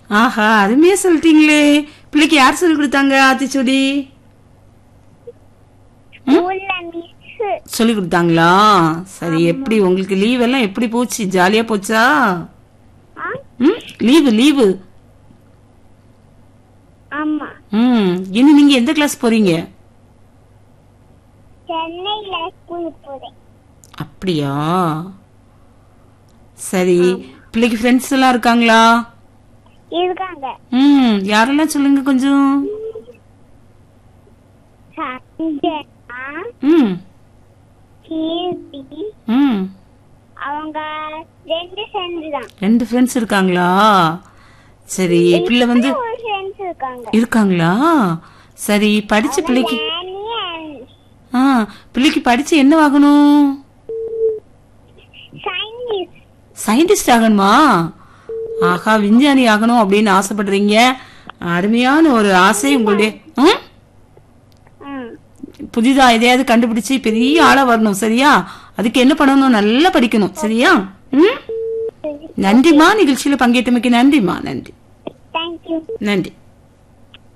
ஆஹா அருமையா சொல்லிட்டீங்களே பிள்ளைக்கு யார் சொல்லி கொடுத்தாங்க ஆத்திச்சூடி ஸ்கூல்ல மிஸ் சொல்லி கொடுத்தாங்களா சரி எப்படி உங்களுக்கு லீவ் எல்லாம் எப்படி போச்சு ஜாலியா போச்சா ம் லீவு லீவு ஆமா ம் இனி நீங்க எந்த கிளாஸ் போறீங்க சென்னையில ஸ்கூலுக்கு போறேன் அப்படியா சரி பிள்ளைக்கு ஃப்ரெண்ட்ஸ் எல்லாம் இருக்காங்களா இருக்காங்க ம் யாரெல்லாம் சொல்லுங்க கொஞ்சம் சஞ்சனா ம் கீர்த்தி ம் அவங்க ரெண்டு ஃப்ரெண்ட்ஸ் தான் ரெண்டு ஃப்ரெண்ட்ஸ் இருக்காங்களா சரி பிள்ளை வந்து ஒரு ஃப்ரெண்ட்ஸ் இருக்காங்க இருக்காங்களா சரி படிச்ச பிள்ளைக்கு டேனி அண்ட் ஆ பிள்ளைக்கு படிச்சு என்ன ஆகணும் சைனீஸ் சயின்டிஸ்ட் ஆகணுமா ஆஹா விஞ்ஞானி ஆகணும் அப்படின்னு ஆசைப்படுறீங்க அருமையான ஒரு ஆசை உங்களுடைய ம்? ம் புதிதா எதையாவது கண்டுபிடிச்சு பெரிய ஆளா வரணும் சரியா அதுக்கு என்ன பண்ணணும் நல்லா படிக்கணும் சரியா ம் நன்றிமா நிகழ்ச்சியில பங்கேற்றமைக்கு நன்றிமா நன்றி தேங்க்யூ நன்றி